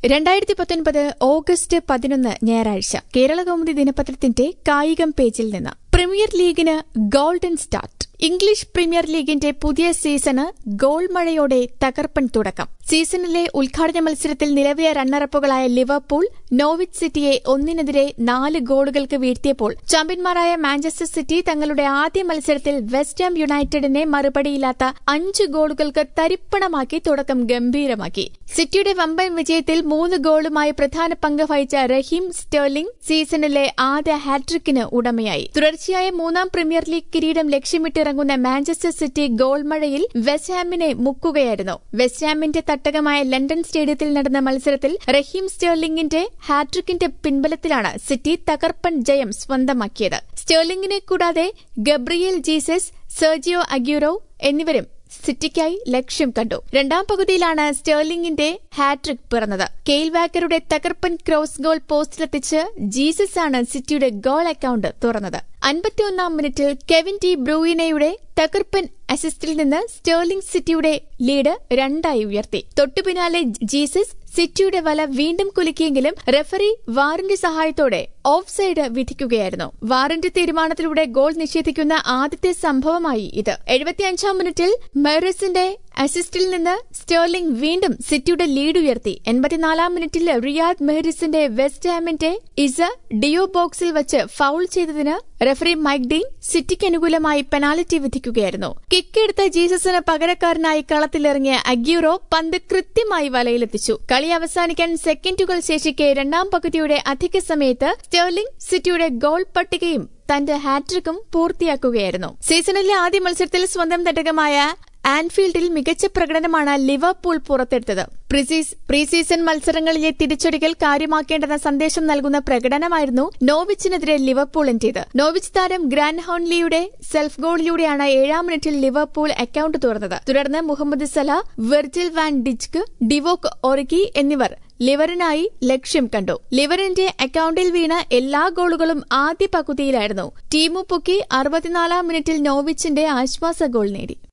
രണ്ടായിരത്തി പത്തൊൻപത് ഓഗസ്റ്റ് പതിനൊന്ന് ഞായറാഴ്ച കേരള കൗമുദി ദിനപത്രത്തിന്റെ കായികം പേജിൽ നിന്ന് പ്രീമിയർ ലീഗിന് ഗോൾഡൻ സ്റ്റാർട്ട് ഇംഗ്ലീഷ് പ്രീമിയർ ലീഗിന്റെ പുതിയ സീസണ് ഗോൾ മഴയോടെ തകർപ്പൻ തുടക്കം സീസണിലെ ഉദ്ഘാടന മത്സരത്തിൽ നിലവിലെ റണ്ണറപ്പുകളായ ലിവർപൂൾ നോവിച്ച് സിറ്റിയെ ഒന്നിനെതിരെ നാല് ഗോളുകൾക്ക് വീഴ്ത്തിയപ്പോൾ ചാമ്പ്യന്മാരായ മാഞ്ചസ്റ്റർ സിറ്റി തങ്ങളുടെ ആദ്യ മത്സരത്തിൽ വെസ്റ്റ് ഹാം യുണൈറ്റഡിനെ മറുപടിയില്ലാത്ത അഞ്ച് ഗോളുകൾക്ക് തരിപ്പണമാക്കി തുടക്കം ഗംഭീരമാക്കി സിറ്റിയുടെ വമ്പൻ വിജയത്തിൽ മൂന്ന് ഗോളുമായി പ്രധാന പങ്ക് വഹിച്ച റഹീം സ്റ്റേർലിംഗ് സീസണിലെ ആദ്യ ഹാട്രിക്കിന് ഉടമയായി തുടർച്ചയായ മൂന്നാം പ്രീമിയർ ലീഗ് കിരീടം ലക്ഷ്യമിട്ടിറങ്ങുന്ന മാഞ്ചസ്റ്റർ സിറ്റി ഗോൾ മഴയിൽ വെസ്റ്റ് ഹാമിനെ മുക്കുകയായിരുന്നു വെസ്റ്റ് ഹാമിന്റെ തട്ടകമായ ലണ്ടൻ സ്റ്റേഡിയത്തിൽ നടന്ന മത്സരത്തിൽ റഹീം സ്റ്റേർലിംഗിന്റെ ഹാട്രിക്കിന്റെ പിൻബലത്തിലാണ് സിറ്റി തകർപ്പൻ ജയം സ്വന്തമാക്കിയത് സ്റ്റേർലിംഗിനെ കൂടാതെ ഗബ്രിയേൽ ജീസസ് സെർജിയോ അഗ്യൂറോ എന്നിവരും സിറ്റിക്കായി ലക്ഷ്യം കണ്ടു രണ്ടാം പകുതിയിലാണ് സ്റ്റേർലിംഗിന്റെ ഹാട്രിക് പിറന്നത് കെയിൽ വാക്കറുടെ തകർപ്പൻ ക്രോസ് ഗോൾ പോസ്റ്റിലെത്തിച്ച് ജീസസ് ആണ് സിറ്റിയുടെ ഗോൾ അക്കൌണ്ട് തുറന്നത് അൻപത്തിയൊന്നാം മിനിറ്റിൽ കെവിൻ ടി ബ്രൂയിനയുടെ തകർപ്പൻ അസിസ്റ്റിൽ നിന്ന് സ്റ്റേർലിംഗ് സിറ്റിയുടെ ലീഡ് രണ്ടായി ഉയർത്തി തൊട്ടുപിന്നാലെ ജീസസ് സിറ്റിയുടെ വല വീണ്ടും കുലുക്കിയെങ്കിലും റെഫറി വാറിന്റെ സഹായത്തോടെ ഓഫ് സൈഡ് വിധിക്കുകയായിരുന്നു വാറിന്റെ തീരുമാനത്തിലൂടെ ഗോൾ നിഷേധിക്കുന്ന ആദ്യത്തെ സംഭവമായി ഇത് എഴുപത്തിയഞ്ചാം മിനിറ്റിൽ മെറിസിന്റെ അസിസ്റ്റിൽ നിന്ന് സ്റ്റേർലിംഗ് വീണ്ടും സിറ്റിയുടെ ലീഡ് ഉയർത്തി എൺപത്തിനാലാം മിനിറ്റിൽ റിയാദ് മെഹറിസിന്റെ വെസ്റ്റ് ഹാമിന്റെ ഇസ ഡിയോ ബോക്സിൽ വച്ച് ഫൌൾ ചെയ്തതിന് റഫറി മൈക്ക് ഡീൻ സിറ്റിക്ക് അനുകൂലമായി പെനാൽറ്റി വിധിക്കുകയായിരുന്നു കിക്ക് എടുത്ത ജീസസിന് പകരക്കാരനായി കളത്തിലിറങ്ങിയ അഗ്യൂറോ പന്ത് കൃത്യമായി വലയിലെത്തിച്ചു കളി അവസാനിക്കാൻ സെക്കൻഡുകൾ ശേഷിക്കെ രണ്ടാം പകുതിയുടെ അധിക സമയത്ത് സ്റ്റേർലിംഗ് സിറ്റിയുടെ ഗോൾ പട്ടികയും തന്റെ ഹാട്രിക്കും പൂർത്തിയാക്കുകയായിരുന്നു സീസണിലെ ആദ്യ മത്സരത്തിൽ സ്വന്തം തട്ടകമായ ആൻഫീൽഡിൽ മികച്ച പ്രകടനമാണ് ലിവർപൂൾ പുറത്തെടുത്തത് പ്രീ സീസൺ മത്സരങ്ങളിലെ തിരിച്ചടികൾ കാര്യമാക്കേണ്ടെന്ന സന്ദേശം നൽകുന്ന പ്രകടനമായിരുന്നു നോവിച്ചിനെതിരെ ലിവർപൂളിന്റേത് നോവിച്ച് താരം ഗ്രാൻഡ് ഹോൺലിയുടെ സെൽഫ് ഗോളിലൂടെയാണ് ഏഴാം മിനിറ്റിൽ ലിവർപൂൾ അക്കൌണ്ട് തുറന്നത് തുടർന്ന് Mohamed Salah Virgil van Dijk Divock Origi എന്നിവർ ലിവറിനായി ലക്ഷ്യം കണ്ടു ലിവറിന്റെ അക്കൌണ്ടിൽ വീണ എല്ലാ ഗോളുകളും ആദ്യ പകുതിയിലായിരുന്നു ടീമു പൊക്കി അറുപത്തിനാലാം മിനിറ്റിൽ നോവിച്ചിന്റെ ആശ്വാസ ഗോൾ നേടി